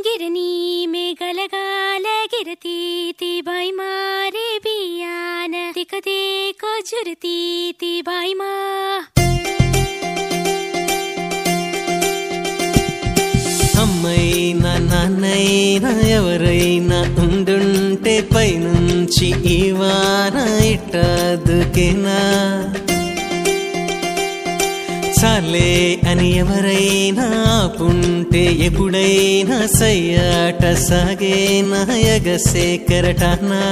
गिरनी में गलगाल गिरती थी भाई मारे बियान दिख देखो जुरती थी भाई माँ అమ్మైనా నాన్నైనా ఎవరైనా ఉండుంటే పైనుంచి ఈ వాన ఇట్టదుకేనా చాలే అని ఎవరైనా ఆపుంటే ఎప్పుడైనా సయ్యాట సాగేనా ఎగసే కెరటానా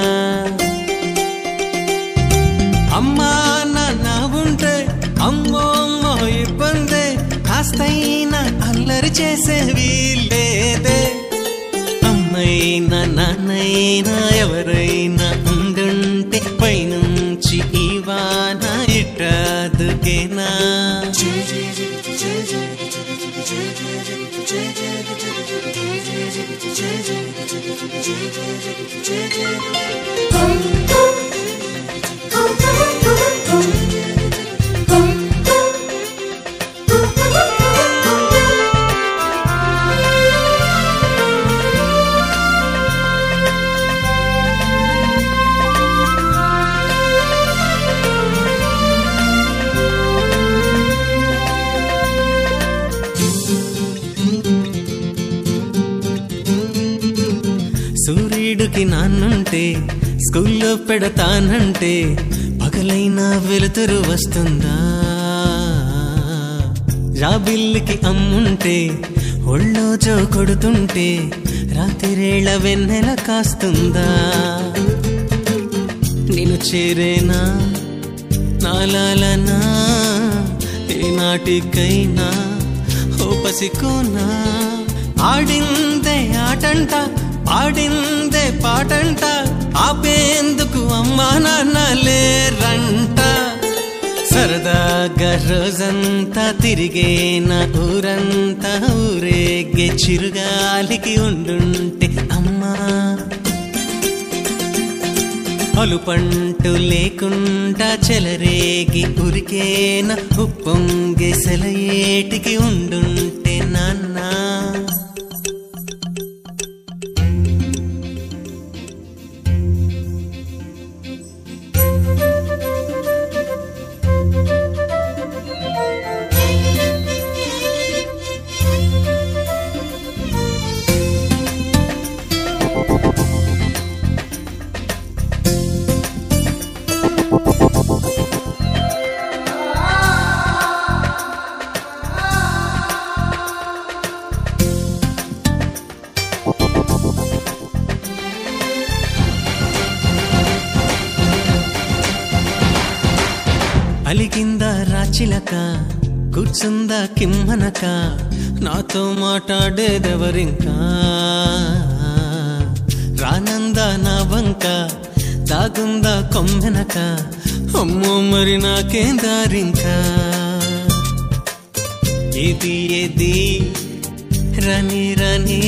అమ్మా నాన్న ఉంటే అమ్మో అమ్మో ఇబ్బందే కాస్తైనా అల్లరి చేసే వీల్లేదే అమ్మైనా నాన్నైనా ఎవరైనా ఉండుంటే పైనుంచి ఈ వాన ఇట్టదుకేనా సూర్యుడికి నాన్నుంటే స్కూల్లో పెడతానంటే పగలైనా వెలుతురు వస్తుందా జాబిల్లికి అమ్ముంటే ఒళ్ళో జో కొడుతుంటే రాత్రిరేళ వెన్నెల కాస్తుందా నేను చేరేనా నాలాలనా ఏనాటికైనా ఓ పసికోనా ఆడిందే ఆటంట పాడిందే పాటంట ఆపేందుకు అమ్మా నాన్న లేరంట సరదాగా రోజంతా తిరిగేన ఊరంతా ఊరేగే చిరుగాలికి ఉండుంటే అమ్మా అలుపంటు లేకుండా చెలరేగి ఉరికేన ఉప్పొంగే సెలయేటికి ఉండుంటే నాన్నా అలిగిందా రాచిలక కూర్చుందా కిమ్మనక నాతో మాట్లాడేదెవరింకా రానందా నా వంక దాగుందా కొమ్మెనక అమ్మో మరి నాకేం దారింకా ఏది ఏది రని రని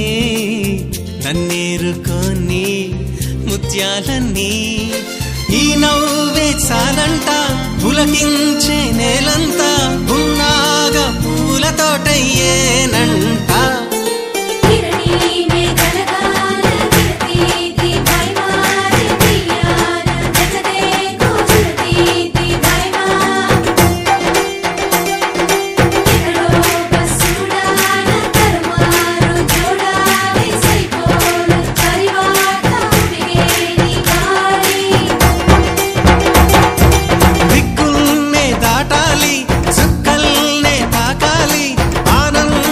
నన్నేరుకొని ముత్యాలన్నీ ఈ నవ్వే చాలంట పులకించే నేలంతా ఉన్నాగా పూల తోటయ్యేనంట गिरनी में गलगाल गिरती थी भाई मारे बियान दिख देखो जुरती थी भाई माँ ఎక్కడో బస్సుడాన తరుమారు జోడాలి సైకోలు పరివాట మిగేని గాలి దిక్కుల్నే దాటాలి చుక్కల్నే తాకాలి ఆనంద